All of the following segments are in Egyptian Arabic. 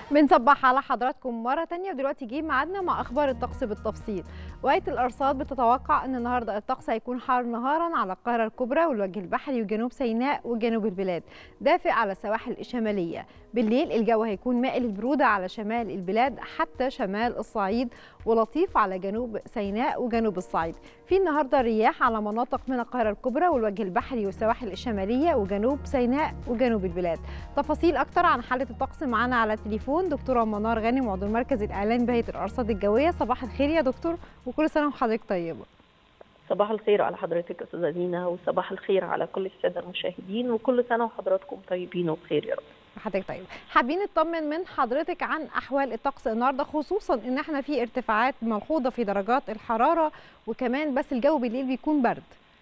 بنصبح على حضراتكم مرة تانية ودلوقتي جه ميعادنا مع أخبار الطقس بالتفصيل وقاية الأرصاد بتتوقع أن النهاردة الطقس هيكون حار نهارا على القاهرة الكبرى والوجه البحري وجنوب سيناء وجنوب البلاد دافئ على السواحل الشمالية بالليل الجو هيكون مائل البرودة على شمال البلاد حتى شمال الصعيد ولطيف على جنوب سيناء وجنوب الصعيد في النهاردة رياح على مناطق من القاهرة الكبرى والوجه البحري والسواحل الشمالية وجنوب سيناء وجنوب البلاد تفاصيل أكتر عن حالة الطقس معانا على التليفون دكتورة منار غانم عضو مركز الإعلام بهيئة الأرصاد الجوية صباح الخير يا دكتور وكل سنة وحضرتك طيبة صباح الخير على حضرتك استاذه دينا وصباح الخير على كل الساده المشاهدين وكل سنه وحضراتكم طيبين وبخير يا رب حضرتك طيب حابين نطمن من حضرتك عن احوال الطقس النهارده خصوصا ان احنا في ارتفاعات ملحوظه في درجات الحراره وكمان بس الجو بالليل بيكون برد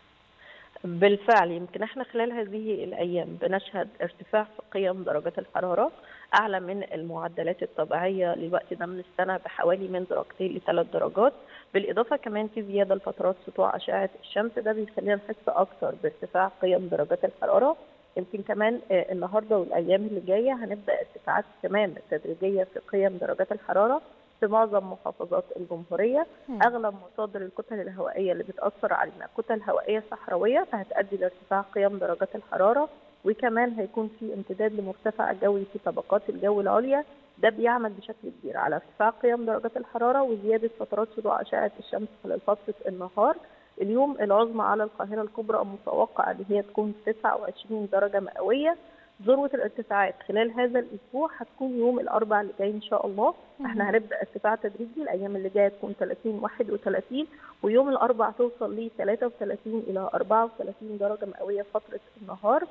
بالفعل يمكن احنا خلال هذه الايام بنشهد ارتفاع في قيم درجات الحراره اعلى من المعدلات الطبيعيه للوقت ده من السنه بحوالي من درجتين لثلاث درجات بالاضافه كمان في زياده لفترات سطوع اشعه الشمس ده بيخلينا نحس اكتر بارتفاع قيم درجات الحراره يمكن كمان النهارده والايام اللي جايه هنبدا ارتفاعات كمان تدريجيه في قيم درجات الحراره في معظم محافظات الجمهوريه اغلب مصادر الكتل الهوائيه اللي بتاثر علينا كتل هوائيه صحراويه فهتؤدي لارتفاع قيم درجات الحراره وكمان هيكون في امتداد لمرتفع جوي في طبقات الجو العليا ده بيعمل بشكل كبير على ارتفاع قيم درجات الحراره وزياده فترات سطوع اشعه الشمس خلال فتره النهار اليوم العظمى على القاهره الكبرى متوقع ان هي تكون 29 درجه مئويه ذروه الارتفاعات خلال هذا الاسبوع هتكون يوم الاربعاء اللي جاي ان شاء الله احنا هنبدا ارتفاع تدريجي الايام اللي جايه تكون 30 31 ويوم الاربعاء توصل ل 33 الى 34 درجه مئويه فتره النهار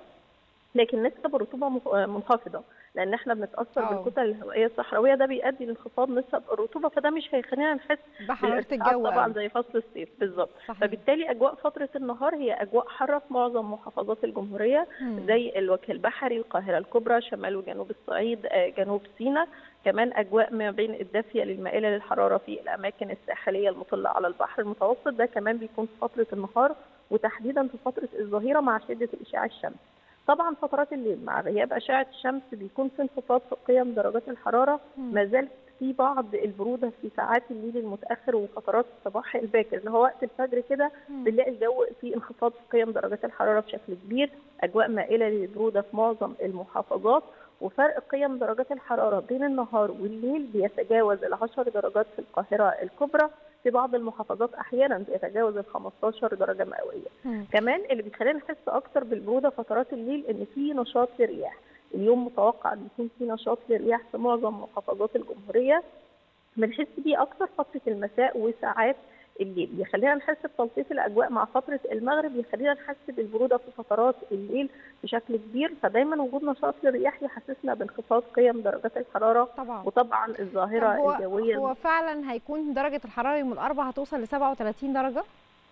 لكن نسب الرطوبه منخفضه لان احنا بنتاثر أوه. بالكتل الهوائيه الصحراويه ده بيؤدي لانخفاض نسب الرطوبه فده مش هيخلينا نحس بحراره الجو طبعا أوي. زي فصل الصيف بالظبط فبالتالي اجواء فتره النهار هي اجواء حاره في معظم محافظات الجمهوريه مم. زي الوجه البحري القاهره الكبرى شمال وجنوب الصعيد آه، جنوب سيناء كمان اجواء ما بين الدافيه للمائله للحراره في الاماكن الساحليه المطله على البحر المتوسط ده كمان بيكون في فتره النهار وتحديدا في فتره الظهيره مع شده الاشعاع الشمسي طبعا فترات الليل مع غياب اشعه الشمس بيكون في انخفاض في قيم درجات الحراره ما زالت في بعض البروده في ساعات الليل المتاخر وفترات الصباح الباكر اللي هو وقت الفجر كده بنلاقي الجو في انخفاض في قيم درجات الحراره بشكل كبير اجواء مائله للبروده في معظم المحافظات وفرق قيم درجات الحراره بين النهار والليل بيتجاوز ال 10 درجات في القاهره الكبرى في بعض المحافظات احيانا بيتجاوز ال 15 درجه مئويه. مم. كمان اللي بيخلينا نحس اكتر بالبروده فترات الليل ان في نشاط للرياح اليوم متوقع ان يكون في نشاط للرياح في معظم محافظات الجمهوريه بنحس بيه اكتر فتره المساء وساعات الليل بيخلينا نحس بتلطيف الاجواء مع فتره المغرب بيخلينا نحس بالبروده في فترات الليل بشكل كبير فدايما وجود نشاط للرياح يحسسنا بانخفاض قيم درجات الحراره طبعا وطبعا الظاهره طب الجويه هو, هو فعلا هيكون درجه الحراره يوم الاربعاء هتوصل ل 37 درجه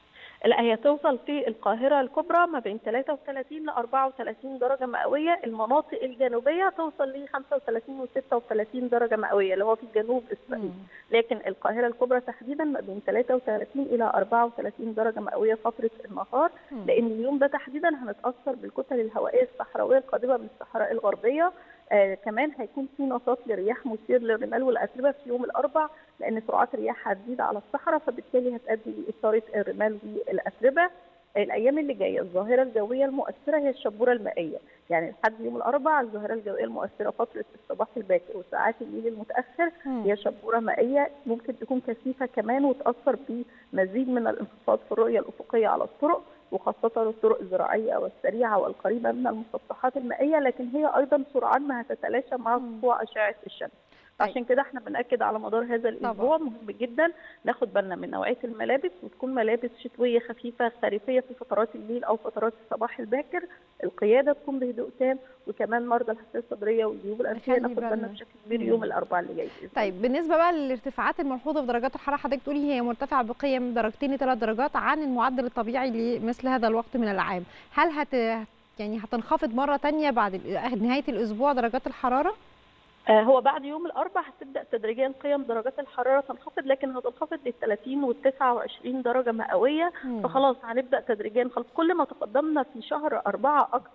لا هي توصل في القاهرة الكبرى ما بين 33 ل 34 درجة مئوية، المناطق الجنوبية توصل ل 35 و 36 درجة مئوية اللي هو في جنوب إسرائيل، لكن القاهرة الكبرى تحديدا ما بين 33 إلى 34 درجة مئوية فترة النهار، مم. لأن اليوم ده تحديدا هنتأثر بالكتل الهوائية الصحراوية القادمة من الصحراء الغربية، آه كمان هيكون في نشاط لرياح مثير للرمال والأتربة في يوم الأربع لأن سرعات الرياح هتزيد على الصحراء فبالتالي هتؤدي لإثارة الرمال والأتربة. الايام اللي جايه الظاهره الجويه المؤثره هي الشبوره المائيه يعني لحد يوم الاربعاء الظاهره الجويه المؤثره فتره الصباح الباكر وساعات الليل المتاخر مم. هي شبوره مائيه ممكن تكون كثيفه كمان وتاثر بمزيد من الانخفاض في الرؤيه الافقيه على الطرق وخاصة الطرق الزراعية والسريعة والقريبة من المسطحات المائية لكن هي أيضا سرعان ما هتتلاشى مع مم. سطوع أشعة الشمس عشان كده احنا بنأكد على مدار هذا الأسبوع مهم جدا ناخد بالنا من نوعية الملابس وتكون ملابس شتوية خفيفة خريفية في فترات الليل أو فترات الصباح الباكر القيادة تكون بهدوء تام وكمان مرضى الحساسية الصدرية والجيوب الأنفية نخلي ناخد بالنا بالنا. بشكل كبير مم. يوم الأربعاء اللي جاي بإذن الله. طيب بالنسبه بقى للارتفاعات الملحوظه في درجات الحراره حضرتك تقولي هي مرتفعه بقيم درجتين لثلاث درجات عن المعدل الطبيعي لمثل هذا الوقت من العام هل هت يعني هتنخفض مره تانية بعد ال- نهايه الاسبوع درجات الحراره آه، هو بعد يوم الاربعاء هتبدا تدريجيا قيم درجات الحراره تنخفض لكن هتنخفض لل 30 وال 29 درجه مئويه مم. فخلاص هنبدا تدريجيا خلاص كل ما تقدمنا في شهر أربعة اكتر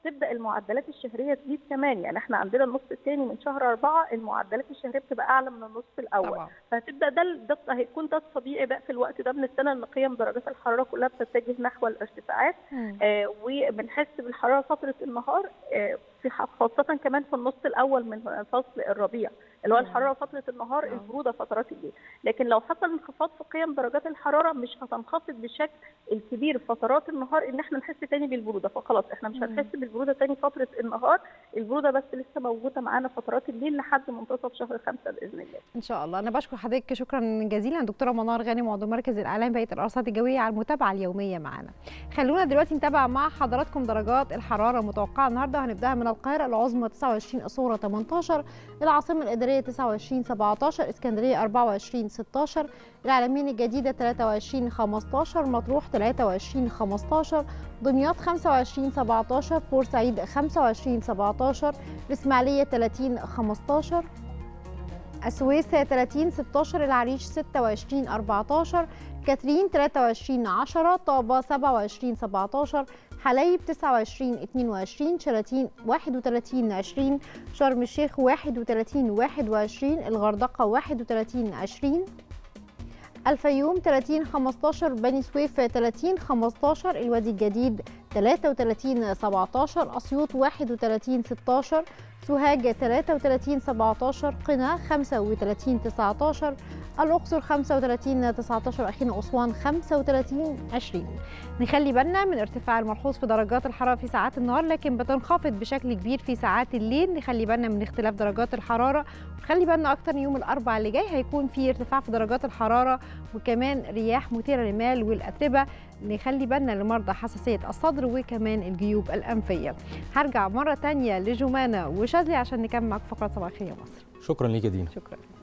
تبدا المعدلات الشهريه تزيد كمان يعني احنا عندنا النص الثاني من شهر أربعة المعدلات الشهريه بتبقى اعلى من النص الاول طبعا فهتبدا ده ده هيكون ده الطبيعي بقى في الوقت ده من السنه ان قيم درجات الحراره كلها بتتجه نحو الارتفاعات مم. آه وبنحس بالحراره فتره النهار آه في ح- خاصه كمان في النص الاول من فصل الربيع اللي هو مم. الحراره فتره النهار آه. البروده فترات الليل لكن لو حصل انخفاض في قيم درجات الحراره مش هتنخفض بالشكل الكبير في فترات النهار ان احنا نحس تاني بالبروده فخلاص احنا مش مم. هنحس بالبروده تاني فتره النهار البروده بس لسه موجوده معانا فترات الليل لحد منتصف شهر خمسة باذن الله ان شاء الله انا بشكر حضرتك شكرا جزيلا دكتوره منار غانم عضو مركز الاعلام بهيئه الارصاد الجويه على المتابعه اليوميه معنا خلونا دلوقتي نتابع مع حضراتكم درجات الحراره المتوقعه النهارده هنبداها من القاهره العظمى 29 الصوره 18 العاصمه الاداريه 29 17 اسكندريه 24 16 العلمين الجديده 23 15 مطروح 23 15 دمياط 25 17 بورسعيد 25 17 الاسماعيليه 30 15 السويس 30 16 العريش 26 14 كاترين 23 10 طابة 27 17 حلايب 29 22 شلاتين 31 20 شرم الشيخ 31 21 الغردقة 31 20 الفيوم 30 15 بني سويف 30 15 الوادي الجديد 33 17 أسيوط 31 16 سوهاج 33 17 قنا 35 19 الأقصر 35 19 أخينا أسوان 35 20 نخلي بالنا من ارتفاع الملحوظ في درجات الحرارة في ساعات النهار لكن بتنخفض بشكل كبير في ساعات الليل نخلي بالنا من اختلاف درجات الحرارة ونخلي بالنا أكتر يوم الأربعاء اللي جاي هيكون في ارتفاع في درجات الحرارة وكمان رياح مثيرة للمال والأتربة نخلي بالنا لمرضى حساسية الصدر وكمان الجيوب الأنفية هرجع مرة تانية لجمانة وشاذلي عشان نكمل معاكم فقرة صباح الخير يا مصر شكرا ليك يا دينا شكرا